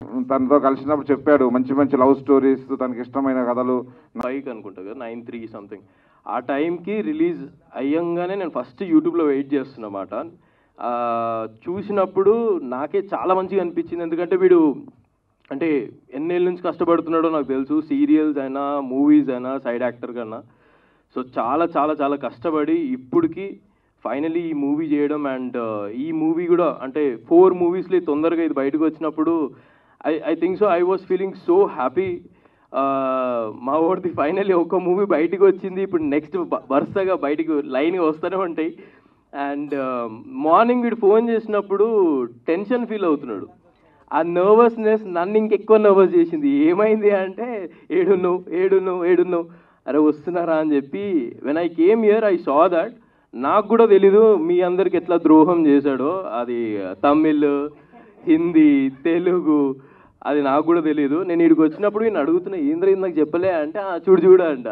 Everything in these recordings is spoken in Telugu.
తనతో కలిసినప్పుడు చెప్పాడు మంచి మంచి లవ్ స్టోరీస్ తనకి ఇష్టమైన కథలు బైక్ అనుకుంటా కదా నైన్ త్రీ సంథింగ్ ఆ టైంకి రిలీజ్ అయ్యంగానే నేను ఫస్ట్ యూట్యూబ్లో వెయిట్ చేస్తున్నమాట ఆ, చూసినప్పుడు నాకే చాలా మంచిగా అనిపించింది ఎందుకంటే వీడు అంటే ఎన్నేళ్ళ నుంచి కష్టపడుతున్నాడో నాకు తెలుసు సీరియల్స్ అయినా మూవీస్ అయినా సైడ్ యాక్టర్ కన్నా సో చాలా చాలా చాలా కష్టపడి ఇప్పటికి ఫైనలీ ఈ మూవీ చేయడం అండ్ ఈ మూవీ కూడా అంటే ఫోర్ మూవీస్లో తొందరగా ఇది బయటకు వచ్చినప్పుడు I I think so I was feeling so happy మా వాడిది ఫైనల్లీ ఒక మూవీ బయటికి వచ్చింది ఇప్పుడు నెక్స్ట్ వరుసగా బయటికి లైన్గా వస్తూనే ఉంటాయి అండ్ మార్నింగ్ వీడు ఫోన్ చేసినప్పుడు టెన్షన్ ఫీల్ అవుతున్నాడు ఆ నర్వస్నెస్ నన్ను ఇంకెక్కువ నర్వస్ చేసింది ఏమైంది అంటే ఏడున్నావు ఏడున్నావు ఏడున్నావు అరే వస్తున్నారా అని చెప్పి when I came here I saw that నాకు కూడా తెలీదు మీ అందరికి ఎట్లా ద్రోహం చేశాడో అది తమిళ్ హిందీ తెలుగు అది నాకు కూడా తెలియదు నేను ఇక్కడికి వచ్చినప్పుడు నేను అడుగుతున్నా ఏంద్ర ఇది నాకు చెప్పలే అంటే "ఆ, చూడు చూడు అంట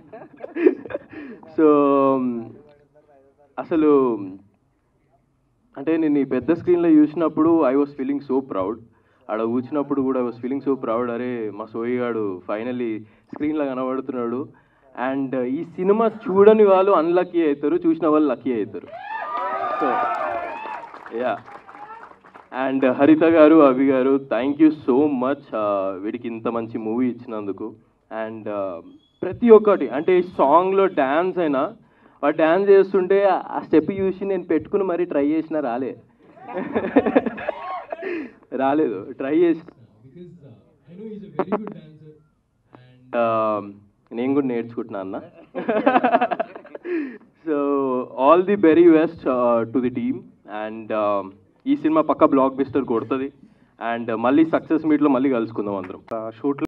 సో అసలు అంటే నేను ఈ పెద్ద స్క్రీన్లో చూసినప్పుడు I was feeling so proud ఆడ కూర్చున్నప్పుడు కూడా I was feeling so proud అరే మా సోయి గాడు ఫైనల్లీ స్క్రీన్లో కనబడుతున్నాడు అండ్ ఈ సినిమా చూడని వాళ్ళు అన్లక్కీ అవుతారు చూసిన వాళ్ళు లక్కీ అవుతారు సో యా అండ్ హరిత గారు అవి గారు థ్యాంక్ యూ సో మచ్ వీడికి ఇంత మంచి మూవీ ఇచ్చినందుకు అండ్ ప్రతి ఒక్కటి అంటే ఈ సాంగ్లో డ్యాన్స్ అయినా వాడు డ్యాన్స్ చేస్తుంటే ఆ స్టెప్ చూసి నేను పెట్టుకుని మరీ ట్రై చేసినా రాలే రాలేదు ట్రై చేసి because uh, I know he's a very good dancer and నేను కూడా నేర్చుకుంటున్నా అన్న so all the very best to the team and ఈ సినిమా పక్క బ్లాక్ బిస్టర్ కొడుతుంది అండ్ మళ్ళీ సక్సెస్ మీట్లో మళ్ళీ కలుసుకుందాం అందరం షూట్లో